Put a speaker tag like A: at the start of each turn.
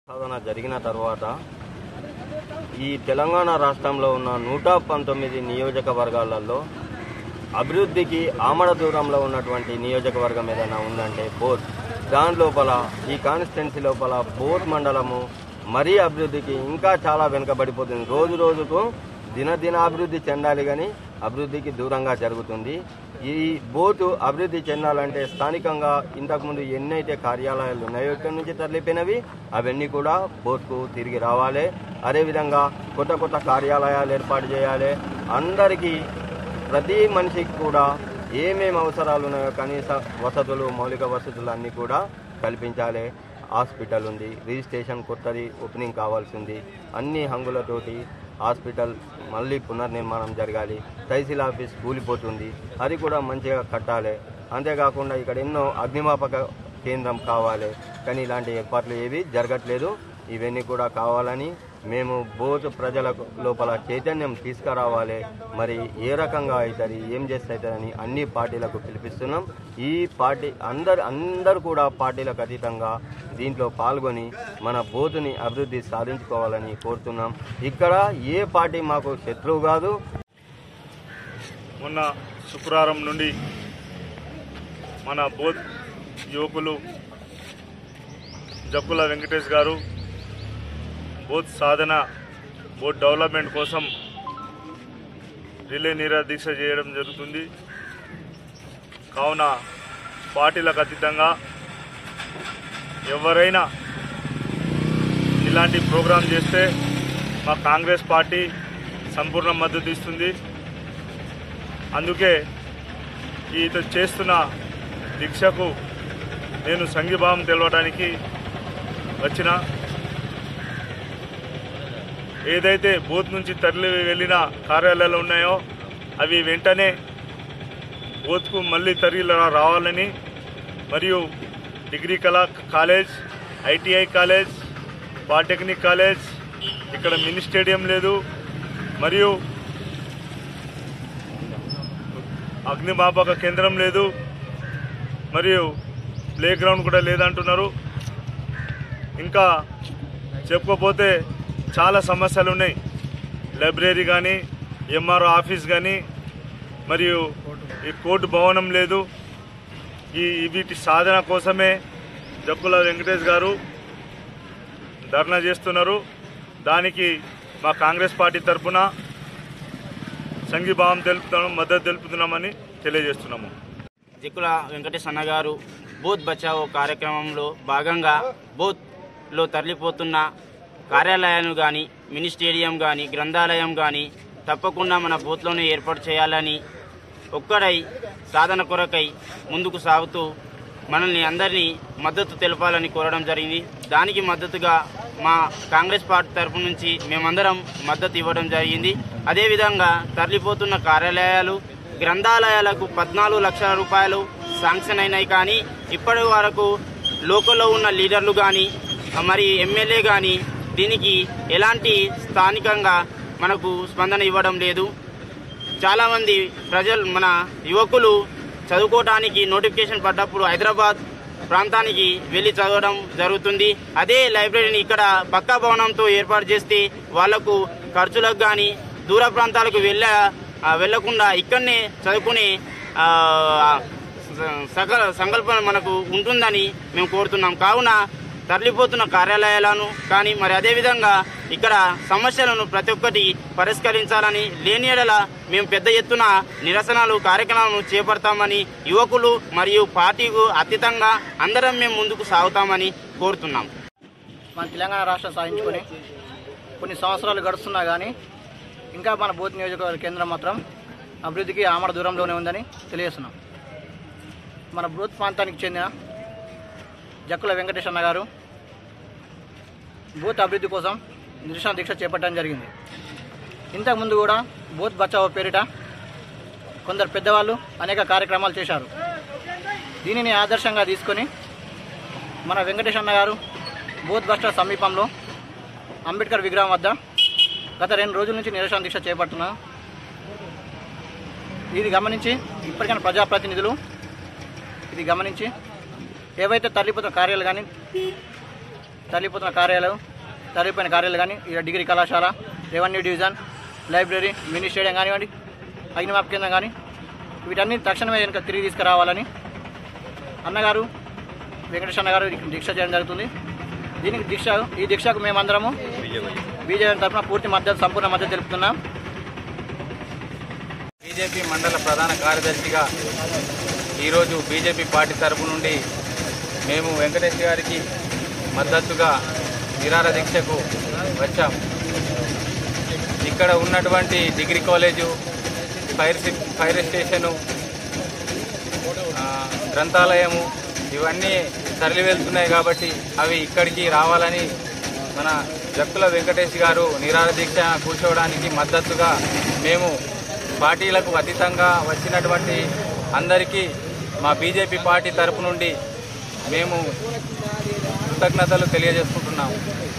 A: సాధన జరిగిన తర్వాత ఈ తెలంగాణ రాష్ట్రంలో ఉన్న నూట పంతొమ్మిది నియోజకవర్గాలలో అభివృద్ధికి ఆమడ దూరంలో ఉన్నటువంటి నియోజకవర్గం ఏదైనా ఉందంటే బోత్ దాని లోపల ఈ కాన్స్టిట్యున్సీ లోపల బోత్ మండలము మరీ అభివృద్ధికి ఇంకా చాలా వెనుకబడిపోతుంది రోజు రోజుకు దినదిన అభివృద్ధి చెందాలి కానీ అభివృద్ధికి దూరంగా జరుగుతుంది ఈ బోటు అభివృద్ధి చెందాలంటే స్థానికంగా ఇంతకుముందు ఎన్నైతే కార్యాలయాలు ఉన్నాయో ఇక్కడి నుంచి తరలిపోయినవి అవన్నీ కూడా బోట్కు తిరిగి రావాలి అదేవిధంగా కొత్త కొత్త కార్యాలయాలు ఏర్పాటు చేయాలి అందరికీ ప్రతి మనిషికి కూడా ఏమేమి అవసరాలు ఉన్నాయో కనీస వసతులు మౌలిక వసతులు అన్నీ కూడా కల్పించాలి హాస్పిటల్ ఉంది రిజిస్ట్రేషన్ కొత్తది ఓపెనింగ్ కావాల్సింది అన్ని హంగులతోటి హాస్పిటల్ మళ్ళీ పునర్నిర్మాణం జరగాలి తహసీల్ ఆఫీస్ కూలిపోతుంది అది కూడా మంచిగా కట్టాలి అంతేకాకుండా ఇక్కడ ఎన్నో అగ్నిమాపక కేంద్రం కావాలి కానీ ఇలాంటి ఏర్పాట్లు ఏవి జరగట్లేదు ఇవన్నీ కూడా కావాలని మేము బోతు ప్రజలకు లోపల చైతన్యం తీసుకురావాలి మరి ఏ రకంగా అవుతుంది ఏం చేస్తే అవుతుందని అన్ని పార్టీలకు పిలిపిస్తున్నాం ఈ పార్టీ అందరు అందరు కూడా పార్టీలకు అతీతంగా దీంట్లో పాల్గొని మన బోతుని అభివృద్ధి సాధించుకోవాలని కోరుతున్నాం ఇక్కడ ఏ పార్టీ మాకు శత్రువు కాదు
B: మొన్న శుక్రవారం నుండి మన బోధ్ యువకులు జక్కుల వెంకటేష్ గారు బోధ్ సాధన బోధ్ డెవలప్మెంట్ కోసం రిలే నీరా దీక్ష చేయడం జరుగుతుంది కావున పార్టీలకు అతీతంగా ఎవరైనా ఇలాంటి ప్రోగ్రాం చేస్తే మా కాంగ్రెస్ పార్టీ సంపూర్ణ మద్దతు ఇస్తుంది అందుకే ఈ ఇతను చేస్తున్న దీక్షకు నేను సంఘీభావం తెలవడానికి వచ్చిన ఏదైతే బూత్ నుంచి తరలి వెళ్ళిన కార్యాలయాలు ఉన్నాయో అవి వెంటనే బూత్కు మళ్ళీ తరలి రా- రావాలని మరియు డిగ్రీ కళా college ITI college polytechnic college ఇక్కడ మినీ స్టేడియం లేదు మరియు అగ్నిమాపక కేంద్రం లేదు మరియు ప్లే గ్రౌండ్ కూడా లేదంటున్నారు ఇంకా చెప్పుకోపోతే చాలా సమస్యలు ఉన్నాయి లైబ్రరీ కానీ ఎంఆర్ఓ ఆఫీస్ కానీ మరియు ఈ కోర్టు భవనం లేదు ఈ వీటి సాధన కోసమే జక్కుల వెంకటేష్ గారు ధర్నా చేస్తున్నారు దానికి మా కాంగ్రెస్ పార్టీ తరఫున సంఘీభావం తెలుపుతున్నాం మద్దతు తెలుపుతున్నామని తెలియజేస్తున్నాము
C: జిక్కుల వెంకటేష్ అన్న గారు బూత్ బచావో కార్యక్రమంలో భాగంగా బూత్లో తరలిపోతున్న కార్యాలయాలను కానీ మినీ స్టేడియం కానీ గ్రంథాలయం కానీ తప్పకుండా మన బూత్లోనే ఏర్పాటు చేయాలని ఒక్కడై సాధన కొరకై ముందుకు సాగుతూ మనల్ని అందరినీ మద్దతు తెలపాలని కోరడం జరిగింది దానికి మద్దతుగా మా కాంగ్రెస్ పార్టీ తరఫు నుంచి మేమందరం మద్దతు ఇవ్వడం జరిగింది అదేవిధంగా తరలిపోతున్న కార్యాలయాలు గ్రంథాలయాలకు పద్నాలుగు లక్షల రూపాయలు శాంక్షన్ అయినాయి కానీ ఇప్పటి వరకు లోకల్లో ఉన్న లీడర్లు కానీ మరి ఎమ్మెల్యే కానీ దీనికి ఎలాంటి స్థానికంగా మనకు స్పందన ఇవ్వడం లేదు చాలామంది ప్రజలు మన యువకులు చదువుకోవడానికి నోటిఫికేషన్ పడ్డప్పుడు హైదరాబాద్ ప్రాంతానికి వెళ్ళి చదవడం జరుగుతుంది అదే లైబ్రరీని ఇక్కడ పక్కా భవనంతో ఏర్పాటు చేస్తే వాళ్లకు ఖర్చులకు కానీ దూర ప్రాంతాలకు వెళ్ళ ఆ, వెళ్లకుండా ఇక్కడనే చదువుకునే ఆ, సకల సంకల్పన మనకు ఉంటుందని మేము కోరుతున్నాం కావున తరలిపోతున్న కార్యాలయాలను కానీ మరి అదేవిధంగా ఇక్కడ సమస్యలను ప్రతి ఒక్కటి పరిష్కరించాలని లేని ఎడల మేము పెద్ద ఎత్తున నిరసనలు కార్యక్రమాలను చేపడతామని యువకులు మరియు పార్టీకు అతీతంగా అందరం మేము ముందుకు సాగుతామని కోరుతున్నాం
D: మన తెలంగాణ రాష్ట్రం సాధించుకొని కొన్ని సంవత్సరాలు గడుస్తున్నా కానీ ఇంకా మన బూత్ నియోజకవర్గ కేంద్రం మాత్రం అభివృద్ధికి ఆమడ దూరంలోనే ఉందని తెలియజేస్తున్నాం మన బూత్ ప్రాంతానికి చెందిన జక్కుల వెంకటేష్ అన్న గారు బూత్ అభివృద్ధి కోసం నిరసన దీక్ష చేపట్టడం జరిగింది ఇంతకుముందు కూడా బూత్ బచావో పేరిట కొందరు పెద్దవాళ్ళు అనేక కార్యక్రమాలు చేశారు దీనిని ఆదర్శంగా తీసుకొని మన వెంకటేష్ అన్న గారు బూత్ బస్టర్ సమీపంలో అంబేద్కర్ విగ్రహం వద్ద గత రెండు రోజుల నుంచి నిరసన దీక్ష చేపడుతున్నారు ఇది గమనించి ఇప్పటికైనా ప్రజాప్రతినిధులు ఇది గమనించి ఏవైతే తరలిపోతున్న కార్యాలు కానీ తరలిపోతున్న కార్యాలయం తరలిపోయిన కార్యాలయం కానీ ఇక్కడ డిగ్రీ కళాశాల revenue division library mini stadium కానివ్వండి అగ్నిమాప్ కేంద్రం కానీ వీటన్ని తక్షణమే కనుక తిరిగి తీసుకురావాలని అన్నగారు వెంకటేష్ అన్నగారు దీక్ష చేయడం జరుగుతుంది దీనికి దీక్ష ఈ దీక్షకు మేమందరము బీజేపీ తరఫున పూర్తి మద్దతు సంపూర్ణ మద్దతు తెలుపుతున్నాం
E: బీజేపీ మండల ప్రధాన కార్యదర్శిగా ఈరోజు బీజేపీ పార్టీ తరపు నుండి మేము వెంకటేష్ గారికి మద్దతుగా నిరార దీక్షకు వచ్చాం ఇక్కడ ఉన్నటువంటి డిగ్రీ కాలేజు ఫైర్ సి- ఫైర్ స్టేషను ఆ, గ్రంథాలయము ఇవన్నీ తరలి వెళ్తున్నాయి కాబట్టి అవి ఇక్కడికి రావాలని మన జక్కుల వెంకటేష్ గారు నిరార దీక్ష కూర్చోవడానికి మద్దతుగా మేము పార్టీలకు అతీతంగా వచ్చినటువంటి అందరికీ మా బీజేపీ పార్టీ తరపు నుండి మేము కృతజ్ఞతలు తెలియజేసుకుంటున్నాము